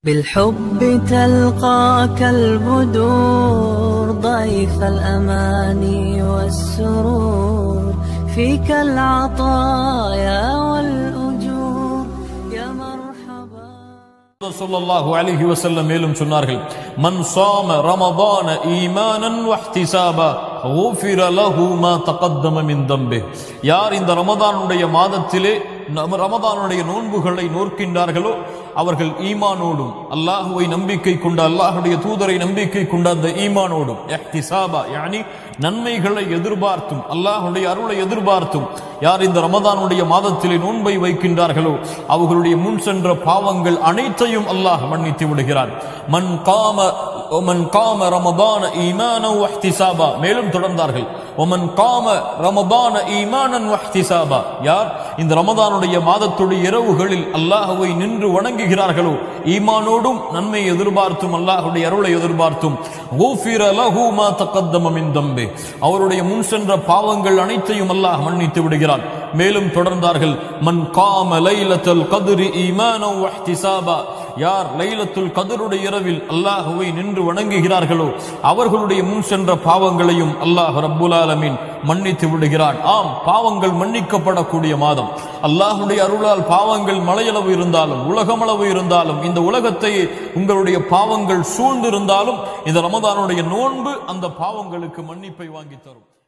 بالحب تلقاك البدور ضيف الأماني والسرور فيك العطايا والأجور يا مرحبا ஸல்லல்லாஹு அலைஹி வஸல்லம் மேலும் சொன்னார்கள் மன் சாம ரமதான ஈமானன் வஹ்திசாபா غفر له ما تقدم من ذنبه யார் இந்த ரமதானுடைய மாதத்திலே நம்ம ரமதானுடைய நோன்புகளை நோர்க்கின்றார்களோ அவர்கள் ஈமானோடும் அல்லாஹுவை நம்பிக்கை கொண்ட அல்லாஹுடைய தூதரை நம்பிக்கை கொண்ட அந்த ஈமானோடும் இஹ்திசாபா யானி நன்மைகளை எதிர்பார்த்தும் அல்லாஹுடைய அருளை எதிர்பார்த்தும் யார் இந்த ரமதானுடைய மாதத்திலே நோன்பை வைக்கின்றார்களோ அவர்களுடைய முன் சென்ற பாவங்கள் அனைத்தையும் அல்லாஹ் மன்னித்து விடுகிறான் மன் காம ஒமன் காம ரமதான ஈமான வஹ்திசாபா மேலும் தொடர்ந்தார்கள் ஒமன் காம ரமதான ஈமானன் வஹ்திசாபா யார் இந்த ரமதானுடைய மாதத்துடைய இரவுகளில் அல்லாஹுவை நின்று வணங்குகிறார்களோ ஈமானோடும் நன்மை எதிர்பார்த்தும் அல்லாஹுடைய அருளை எதிர்பார்த்தும் غُفِرَ لَهُ مَا تَقَدَّمَ مِنْ ذَنْبِهِ அவருடைய முன் சென்ற பாவங்கள் அனைத்தையும் அல்லாஹ் மன்னித்து விடுகிறான் மேலும் தொடர்ந்தார்கள் மன் காம லைலத்தல் கத்ரி ஈமானன் வஹ்திசாபா யார் லைலத்துல் கதருடைய இரவில் அல்லாஹுவை நின்று வணங்குகிறார்களோ அவர்களுடைய முன் சென்ற பாவங்களையும் அல்லாஹ் ரப்புல் ஆலமீன் மன்னித்து விடுகிறான் ஆம் பாவங்கள் மன்னிக்கப்படக்கூடிய மாதம் அல்லாஹுடைய அருளால் பாவங்கள் மலையளவு இருந்தாலும் உலகமளவு இருந்தாலும் இந்த உலகத்தை உங்களுடைய பாவங்கள் சூழ்ந்திருந்தாலும் இந்த ரமதானுடைய நோன்பு அந்த பாவங்களுக்கு மன்னிப்பை வாங்கி தரும்